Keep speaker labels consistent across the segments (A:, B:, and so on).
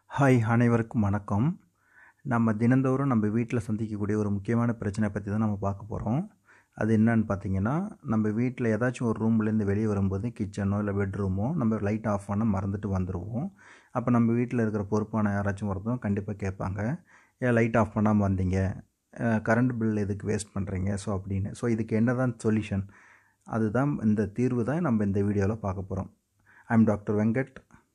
A: hi அனைவருக்கும் வணக்கம் நம்ம தினந்தோறும் நம்ம வீட்டில் சந்திக்கக்கூடிய ஒரு முக்கியமான பிரச்சனை பற்றி தான் நம்ம பார்க்க போகிறோம் அது என்னன்னு பார்த்தீங்கன்னா நம்ம வீட்டில் ஏதாச்சும் ஒரு ரூம்லேருந்து வெளியே வரும்போது கிச்சனோ இல்லை பெட்ரூமோ நம்ம லைட் ஆஃப் பண்ண மறந்துட்டு வந்துடுவோம் அப்போ நம்ம வீட்டில் இருக்கிற பொறுப்பான யாராச்சும் ஒருத்தவங்க கண்டிப்பாக கேட்பாங்க ஏன் லைட் ஆஃப் பண்ணாமல் வந்தீங்க கரண்ட் பில் எதுக்கு வேஸ்ட் பண்ணுறீங்க ஸோ அப்படின்னு ஸோ இதுக்கு என்ன தான் சொல்யூஷன் அதுதான் இந்த தீர்வு தான் நம்ம இந்த வீடியோவில் பார்க்க போகிறோம் ஐம் டாக்டர் வெங்கட்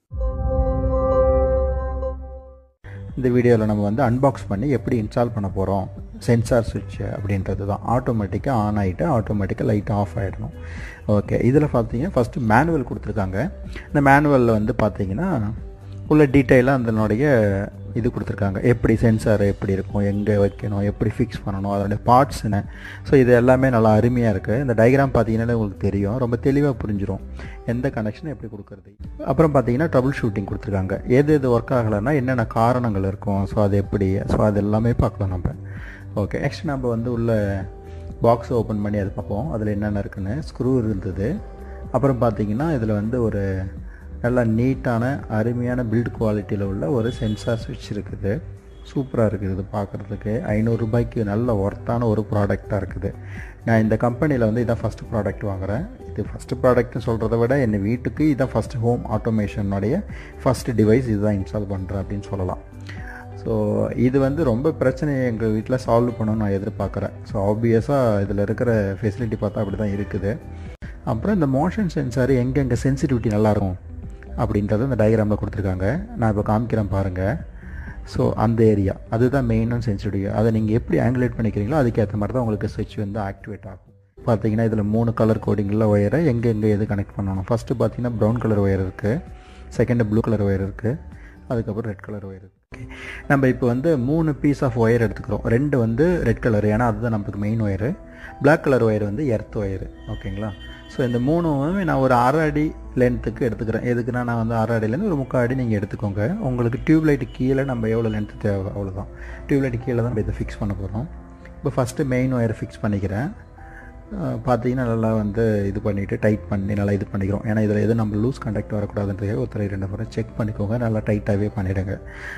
A: இந்த வீடியோவில் நம்ம வந்து அன்பாக்ஸ் பண்ணி எப்படி இன்ஸ்டால் பண்ண போகிறோம் சென்சார் சுவிட்ச் அப்படின்றது தான் ஆட்டோமேட்டிக்காக ஆன் ஆகிட்டு ஆட்டோமேட்டிக்காக லைட் ஆஃப் ஆகிடணும் ஓகே இதில் பார்த்தீங்கன்னா ஃபஸ்ட்டு மேனுவல் கொடுத்துருக்காங்க இந்த மேனுவலில் வந்து பார்த்தீங்கன்னா உள்ள டீட்டெயிலாக அதனுடைய இது கொடுத்துருக்காங்க எப்படி சென்சார் எப்படி இருக்கும் எங்கே வைக்கணும் எப்படி ஃபிக்ஸ் பண்ணணும் அதனுடைய பார்ட்ஸ் என்ன ஸோ இது எல்லாமே நல்லா அருமையாக இருக்குது இந்த டயக்ராம் பார்த்தீங்கன்னா உங்களுக்கு தெரியும் ரொம்ப தெளிவாக புரிஞ்சிடும் எந்த கனெக்ஷன் எப்படி கொடுக்குறது அப்புறம் பார்த்தீங்கன்னா ட்ரபுள் ஷூட்டிங் கொடுத்துருக்காங்க எது எது ஒர்க் ஆகலைன்னா என்னென்ன காரணங்கள் இருக்கும் ஸோ அது எப்படி ஸோ அது எல்லாமே பார்க்கலாம் நம்ம ஓகே நெக்ஸ்ட் நம்ம வந்து உள்ள பாக்ஸ் ஓப்பன் பண்ணி அது பார்ப்போம் அதில் என்னென்ன இருக்குன்னு ஸ்க்ரூ இருந்தது அப்புறம் பார்த்தீங்கன்னா இதில் வந்து ஒரு நல்லா நீட்டான அருமையான பில்ட் குவாலிட்டியில் உள்ள ஒரு சென்சார் சுவிட்ச் இருக்குது சூப்பராக இருக்குது இது பார்க்குறதுக்கு ஐநூறுரூபாய்க்கு நல்ல ஒர்த்தான ஒரு ப்ராடக்டாக இருக்குது நான் இந்த கம்பெனியில் வந்து இதான் ஃபஸ்ட்டு ப்ராடக்ட் வாங்குகிறேன் இது ஃபஸ்ட்டு ப்ராடக்ட்னு சொல்கிறத விட என் வீட்டுக்கு இதான் ஃபஸ்ட்டு ஹோம் ஆட்டோமேஷனுடைய ஃபஸ்ட்டு டிவைஸ் இதுதான் இன்ஸ்டால் பண்ணுறேன் அப்படின்னு சொல்லலாம் ஸோ இது வந்து ரொம்ப பிரச்சனையை எங்கள் வீட்டில் சால்வ் பண்ணணும்னு நான் எதிர்பார்க்குறேன் ஸோ ஆப்வியஸாக இதில் இருக்கிற ஃபெசிலிட்டி பார்த்தா அப்படி தான் இருக்குது அப்புறம் இந்த மோஷன் சென்சார் எங்கெங்கே சென்சிட்டிவிட்டி நல்லாயிருக்கும் அப்படின்றத இந்த டயக்ராமில் கொடுத்துருக்காங்க நான் இப்போ காமிக்கிறேன் பாருங்கள் ஸோ அந்த ஏரியா அதுதான் மெயினான சென்சிட்டிவ் அதை நீங்கள் எப்படி ஆங்குலேட் பண்ணிக்கிறீங்களோ அதுக்கேற்ற மாதிரி தான் உங்களுக்கு சுவிட்ச் வந்து ஆக்டிவேட் ஆகும் பார்த்தீங்கன்னா இதில் மூணு கலர் கோடிங்கில் ஒயரை எங்கே எங்கே எது கனெக்ட் பண்ணணும் ஃபஸ்ட்டு பார்த்தீங்கன்னா ப்ரௌன் கலர் ஒயர் இருக்குது செகண்டு ப்ளூ கலர் ஒயர் இருக்குது அதுக்கப்புறம் ரெட் கலர் ஒயர் இருக்குது நம்ம இப்போ வந்து மூணு பீஸ் ஆஃப் ஒயர் எடுத்துக்கிறோம் ரெண்டு வந்து ரெட் கலர் ஏன்னா அதுதான் நமக்கு main wire black colour wire வந்து எர்த் ஒயரு ஓகேங்களா ஸோ இந்த மூணுமே நான் ஒரு அரை அடி லென்த்துக்கு எடுத்துக்கிறேன் எதுக்குன்னா நான் வந்து அரை அடியிலேருந்து ஒரு முக்கால் அடி நீங்கள் எடுத்துக்கோங்க உங்களுக்கு டியூப்லைட்டு கீழே நம்ம எவ்வளோ லென்த்து தேவை அவ்வளோதான் டியூப்லைட் கீழே தான் இதை ஃபிக்ஸ் பண்ண போகிறோம் இப்போ ஃபஸ்ட்டு மெயின் ஒயரை ஃபிக்ஸ் பண்ணிக்கிறேன் பார்த்தீங்கன்னா நல்லா வந்து இது பண்ணிவிட்டு டைட் பண்ணி நல்லா இது பண்ணிக்கிறோம் ஏன்னா இதில் எதுவும் நம்ம லூஸ் கண்டக்ட் வரக்கூடாதுன்றதே ஒருத்தர் ரெண்டு முறை செக் பண்ணிக்கோங்க நல்லா டைட்டாகவே பண்ணிவிடுங்க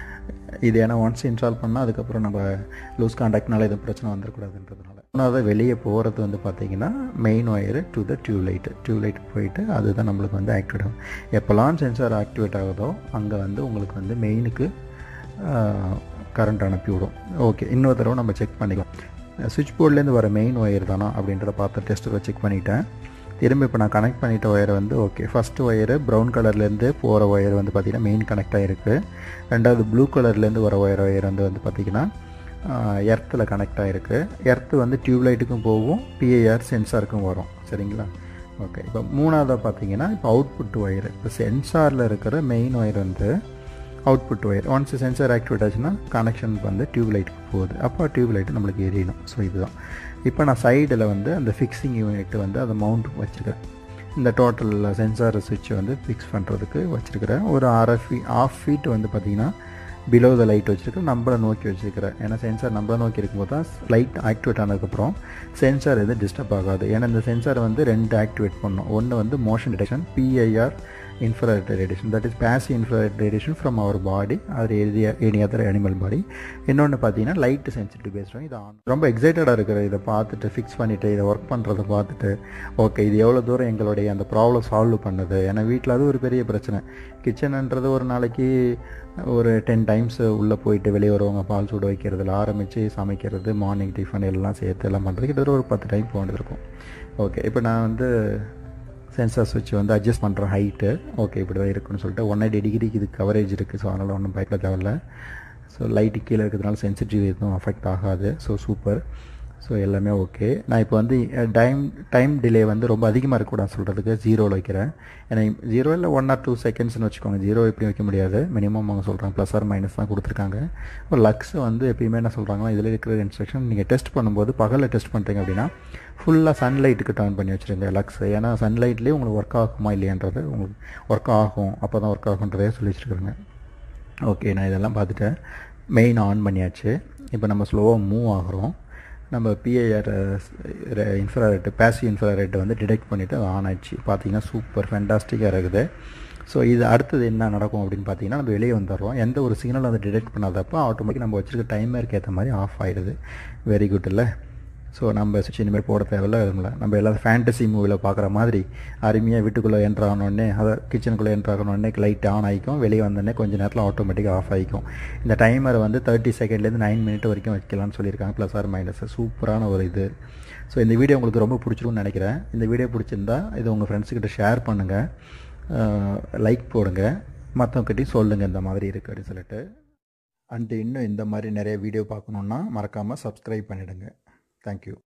A: இது ஏன்னா ஒன்ஸ் இன்ஸ்டால் பண்ணால் அதுக்கப்புறம் நம்ம லூஸ் கான்டாக்ட்னால எதுவும் பிரச்சனை வந்துடக்கூடாதுன்றதுனால மூணாவது வெளியே போகிறது வந்து பார்த்திங்கன்னா main wire to the tubelight tubelight போயிட்டு அதுதான் நம்மளுக்கு வந்து ஆக்டிவேட் ஆகும் எப்போல்லாம் சென்சார் ஆக்டிவேட் ஆகுதோ அங்கே வந்து உங்களுக்கு வந்து மெயினுக்கு கரண்ட் அனுப்பிவிடும் ஓகே இன்னொரு தடவை நம்ம செக் பண்ணிக்கலாம் சுவிட்ச் போர்ட்லேருந்து வர மெயின் ஒயர் தானா அப்படின்றத பார்த்து டெஸ்ட்டில் செக் பண்ணிவிட்டேன் திரும்ப இப்போ நான் கனெக்ட் பண்ணிட்ட ஒயரை வந்து ஓகே ஃபஸ்ட்டு ஒயரு ப்ரௌன் கலர்லேருந்து போகிற ஒயர் வந்து பார்த்திங்கன்னா மெயின் கனெக்ட் ஆகிருக்கு ரெண்டாவது ப்ளூ கலர்லேருந்து வர ஒயர் ஒயர் வந்து வந்து பார்த்திங்கன்னா எர்த்தில் கனெக்ட் ஆகிருக்கு எர்த்து வந்து டியூப்லைட்டுக்கும் போகும் பிஏஆர் சென்சாருக்கும் வரும் சரிங்களா ஓகே இப்போ மூணாவதாக பார்த்தீங்கன்னா இப்போ அவுட்புட் ஒயர் இப்போ சென்சாரில் இருக்கிற மெயின் ஒயர் வந்து output wire once sensor activate ஆச்சுன்னா கனெக்ஷன் வந்து டியூப்லைட்டுக்கு போகுது அப்போ டியூப்லைட்டு நம்மளுக்கு எரியணும் ஸோ இதுதான் இப்போ நான் சைடில் வந்து அந்த ஃபிக்ஸிங் யூனிட் வந்து அதை மவுண்ட் வச்சுருக்கிறேன் இந்த டோட்டல் சென்சார் சுவிட்சை வந்து ஃபிக்ஸ் பண்ணுறதுக்கு வச்சுருக்கிறேன் ஒரு அரை ஃபீ ஆஃப் ஃபீட் வந்து பார்த்திங்கன்னா பிலோ த லைட் வச்சுருக்கேன் நம்மளை நோக்கி வச்சுருக்கிறேன் ஏன்னா சென்சார் நம்மளை நோக்கி இருக்கும்போது தான் லைட் ஆக்டிவேட் ஆனதுக்கப்புறம் சென்சார் எதுவும் டிஸ்டர்ப் ஆகாது ஏன்னா இந்த சென்சார் வந்து ரெண்டு ஆக்டிவேட் பண்ணணும் ஒன்று வந்து motion detection PIR infrared radiation that is passive infrared radiation from our body or any other animal body இன்னொன்று பார்த்தீங்கன்னா லைட் சென்சிட்டிவ் பேஸ்டும் இது ஆன் ரொம்ப எக்ஸைட்டடாக இருக்கிற இதை பார்த்துட்டு ஃபிக்ஸ் பண்ணிவிட்டு இதை ஒர்க் பண்ணுறதை பார்த்துட்டு ஓகே இது எவ்வளோ தூரம் எங்களுடைய அந்த ப்ராப்ளம் சால்வ் பண்ணுது ஏன்னா வீட்டில் அது ஒரு பெரிய பிரச்சனை கிச்சனுன்றது ஒரு நாளைக்கு ஒரு டென் டைம்ஸ் உள்ளே போயிட்டு வெளியே வருவாங்க பால் சூடு வைக்கிறதுல ஆரம்பித்து சமைக்கிறது மார்னிங் டிஃபன் எல்லாம் சேர்த்து எல்லாம் பண்ணுறது கிட்டத்தட்ட ஒரு பத்து டைம் போக இருக்கும் ஓகே இப்போ நான் வந்து சென்சார் சுவிட்ச் வந்து அட்ஜஸ்ட் பண்ணுற ஹைட்டு ஓகே இப்படி தான் இருக்குன்னு சொல்லிட்டு ஒன் எயிட்டி டிகிரிக்கு இது கவரேஜ் இருக்குது ஸோ அதனால் ஒன்றும் பயப்பட தேவையில்ல ஸோ லைட்டு கீழே இருக்கிறதுனால சென்சிட்டிவ் எதுவும் அஃபெக்ட் ஆகாது ஸோ சூப்பர் ஸோ எல்லாமே ஓகே நான் இப்போ வந்து டைம் டைம் டிலே வந்து ரொம்ப அதிகமாக இருக்கக்கூடாது சொல்கிறதுக்கு ஜீரோவில் வைக்கிறேன் ஏன்னா ஜீரோ இல்லை ஒன் ஆர் டூ செகண்ட்ஸ்னு வச்சுக்கோங்க ஜீரோ எப்படி வைக்க முடியாது மினிமம் அவங்க சொல்கிறாங்க ப்ளஸ் ஆர் மைனஸ் தான் கொடுத்துருக்காங்க இப்போ லக்ஸ் வந்து எப்பயுமே என்ன சொல்கிறாங்கன்னா இதில் இருக்கிற இன்ஸ்ட்ரக்ஷன் நீங்கள் டெஸ்ட் பண்ணும்போது பகலில் டெஸ்ட் பண்ணுறீங்க அப்படின்னா ஃபுல்லாக சன்லைட்டுக்கு டர்ன் பண்ணி வச்சுருங்க லக்ஸ் ஏன்னா சன்லைட்லேயே உங்களுக்கு ஒர்க் ஆகுமா இல்லையான்றது உங்களுக்கு ஒர்க் ஆகும் அப்போ தான் ஒர்க் ஆகுன்றதே சொல்லி வச்சுருக்குறேங்க ஓகே நான் இதெல்லாம் பார்த்துட்டேன் மெயின் ஆன் பண்ணியாச்சு இப்போ நம்ம ஸ்லோவாக மூவ் ஆகிறோம் நம்ம பிஐஆர் இன்ஃப்ராரெட் பேசிவ் இன்ஃப்ராரெட்டை வந்து டிடெக்ட் பண்ணிவிட்டு அது ஆன் ஆச்சு பார்த்தீங்கன்னா சூப்பர் ஃபென்டாஸ்டிக்காக இருக்குது ஸோ இது அடுத்தது என்ன நடக்கும் அப்படின்னு பார்த்தீங்கன்னா நம்ம வெளியே வந்துடுறோம் எந்த ஒரு சிக்னல் அதை டிடெக்ட் பண்ணாதப்போ ஆட்டோமேட்டிக் நம்ம வச்சிருக்க டைமருக்கு ஏற்ற மாதிரி ஆஃப் ஆகிடுது வெரி குட் இல்லை ஸோ நம்ம சுவிட்ச் இனிமேல் போட தேவையில்ல இல்லை நம்ம எல்லாம் ஃபேண்டசி மூவியில் பார்க்குற மாதிரி அருமையாக வீட்டுக்குள்ளே என்ட்ரு ஆனோடனே அதை கிச்சனுக்குள்ளே என்ட்ரு ஆகணுன்னே லைட் ஆன் ஆகிக்கும் வெளியே வந்தோடனே கொஞ்சம் நேரத்தில் ஆட்டோமேட்டிக்காக ஆஃப் ஆகிக்கும் இந்த டைமரை வந்து தேர்ட்டி செகண்ட்லேருந்து நைன் மினிட் வரைக்கும் வைக்கலாம்னு சொல்லியிருக்காங்க ப்ளஸ் ஆர் மைனஸ் சூப்பரான ஒரு இது ஸோ இந்த வீடியோ உங்களுக்கு ரொம்ப பிடிச்சிருக்கும்னு நினைக்கிறேன் இந்த வீடியோ பிடிச்சிருந்தா இதை உங்கள் ஃப்ரெண்ட்ஸுக்கிட்ட ஷேர் பண்ணுங்கள் லைக் போடுங்க மற்றவங்கிட்டையும் சொல்லுங்கள் இந்த மாதிரி இருக்குது அப்படின்னு சொல்லிட்டு அண்டு இன்னும் இந்த மாதிரி நிறைய வீடியோ பார்க்கணுன்னா மறக்காமல் சப்ஸ்கிரைப் பண்ணிவிடுங்க தேங்க்யூ